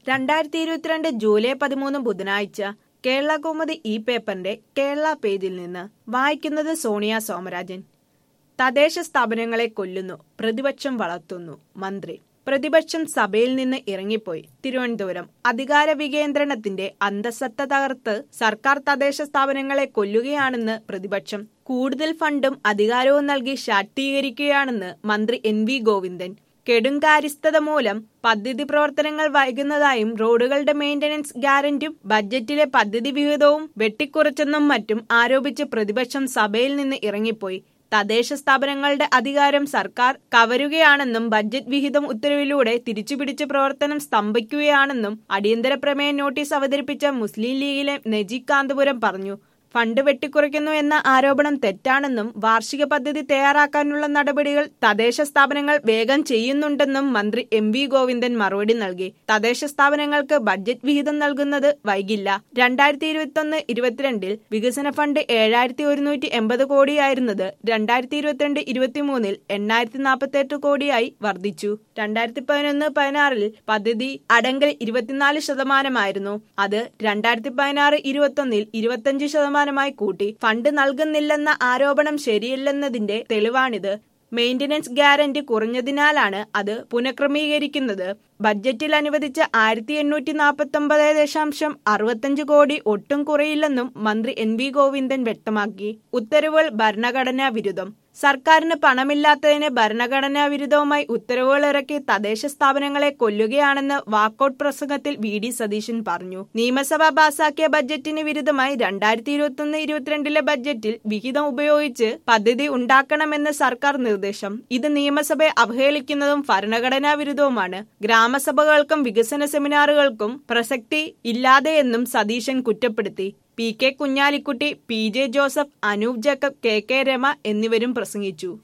രണ്ടായിരത്തി ഇരുപത്തിരണ്ട് ജൂലൈ പതിമൂന്ന് ബുധനാഴ്ച കേരള കൗമുദി ഈ പേപ്പറിന്റെ കേരള പേജിൽ നിന്ന് വായിക്കുന്നത് സോണിയ സോമരാജൻ തദ്ദേശ സ്ഥാപനങ്ങളെ കൊല്ലുന്നു പ്രതിപക്ഷം വളർത്തുന്നു മന്ത്രി പ്രതിപക്ഷം സഭയിൽ നിന്ന് ഇറങ്ങിപ്പോയി തിരുവനന്തപുരം അധികാര വികേന്ദ്രണത്തിന്റെ അന്തസത്ത തകർത്ത് സർക്കാർ തദ്ദേശ സ്ഥാപനങ്ങളെ കൊല്ലുകയാണെന്ന് പ്രതിപക്ഷം കൂടുതൽ ഫണ്ടും അധികാരവും നൽകി ശാക്തീകരിക്കുകയാണെന്ന് മന്ത്രി എൻ വി ഗോവിന്ദൻ കെടുങ്കാര്യസ്ഥത മൂലം പദ്ധതി പ്രവർത്തനങ്ങൾ വൈകുന്നതായും റോഡുകളുടെ മെയിന്റനൻസ് ഗ്യാരന്റിയും ബജറ്റിലെ പദ്ധതി വിഹിതവും വെട്ടിക്കുറച്ചെന്നും മറ്റും ആരോപിച്ച് പ്രതിപക്ഷം സഭയിൽ നിന്ന് ഇറങ്ങിപ്പോയി തദ്ദേശ സ്ഥാപനങ്ങളുടെ അധികാരം സർക്കാർ കവരുകയാണെന്നും ബജറ്റ് വിഹിതം ഉത്തരവിലൂടെ തിരിച്ചുപിടിച്ച് പ്രവർത്തനം സ്തംഭിക്കുകയാണെന്നും അടിയന്തര പ്രമേയ നോട്ടീസ് അവതരിപ്പിച്ച മുസ്ലിം ലീഗിലെ നജീബ് കാന്തപുരം പറഞ്ഞു ഫണ്ട് വെട്ടിക്കുറയ്ക്കുന്നു എന്ന ആരോപണം തെറ്റാണെന്നും വാർഷിക പദ്ധതി തയ്യാറാക്കാനുള്ള നടപടികൾ തദ്ദേശ സ്ഥാപനങ്ങൾ വേഗം ചെയ്യുന്നുണ്ടെന്നും മന്ത്രി എം വി ഗോവിന്ദൻ മറുപടി നൽകി തദ്ദേശ സ്ഥാപനങ്ങൾക്ക് ബഡ്ജറ്റ് വിഹിതം നൽകുന്നത് വൈകില്ല രണ്ടായിരത്തി ഇരുപത്തൊന്ന് ഇരുപത്തിരണ്ടിൽ വികസന ഫണ്ട് ഏഴായിരത്തി ഒരുന്നൂറ്റി എൺപത് കോടിയായിരുന്നത് രണ്ടായിരത്തി ഇരുപത്തിരണ്ട് ഇരുപത്തിമൂന്നിൽ എണ്ണായിരത്തി നാൽപ്പത്തി എട്ട് കോടിയായി വർദ്ധിച്ചു രണ്ടായിരത്തി പതിനൊന്ന് പതിനാറിൽ പദ്ധതി അടങ്കൽ ഇരുപത്തിനാല് ശതമാനമായിരുന്നു അത് രണ്ടായിരത്തി പതിനാറ് ഇരുപത്തൊന്നിൽ ഇരുപത്തിയഞ്ച് ശതമാനമായി കൂട്ടി ഫണ്ട് നൽകുന്നില്ലെന്ന ആരോപണം ശരിയല്ലെന്നതിന്റെ തെളിവാണിത് മെയിന്റനൻസ് ഗ്യാരണ്ടി കുറഞ്ഞതിനാലാണ് അത് പുനഃക്രമീകരിക്കുന്നത് ബഡ്ജറ്റിൽ അനുവദിച്ച ആയിരത്തി എണ്ണൂറ്റി നാൽപ്പത്തി ഒമ്പത് ദശാംശം അറുപത്തഞ്ച് കോടി ഒട്ടും കുറയില്ലെന്നും മന്ത്രി എൻ വി ഗോവിന്ദൻ വ്യക്തമാക്കി ഉത്തരവുകൾ ഭരണഘടനാ വിരുദ്ധം സർക്കാരിന് പണമില്ലാത്തതിന് ഭരണഘടനാ വിരുദ്ധവുമായി ഉത്തരവുകൾ ഇറക്കി തദ്ദേശ സ്ഥാപനങ്ങളെ കൊല്ലുകയാണെന്ന് വാക്കൌട്ട് പ്രസംഗത്തിൽ വി ഡി സതീശൻ പറഞ്ഞു നിയമസഭ പാസാക്കിയ ബജറ്റിന് വിരുദ്ധമായി രണ്ടായിരത്തി ഇരുപത്തൊന്ന് ഇരുപത്തിരണ്ടിലെ ബജറ്റിൽ വിഹിതം ഉപയോഗിച്ച് പദ്ധതി ഉണ്ടാക്കണമെന്ന് സർക്കാർ നിർദ്ദേശം ഇത് നിയമസഭയെ അവഹേളിക്കുന്നതും ഭരണഘടനാ വിരുദ്ധവുമാണ് ഗ്രാമസഭകൾക്കും വികസന സെമിനാറുകൾക്കും പ്രസക്തി ഇല്ലാതെയെന്നും സതീശൻ കുറ്റപ്പെടുത്തി P K Kunhalikutty P J Joseph Anoop Jacob K K Rama എന്നിവരും പ്രസംഗിച്ചു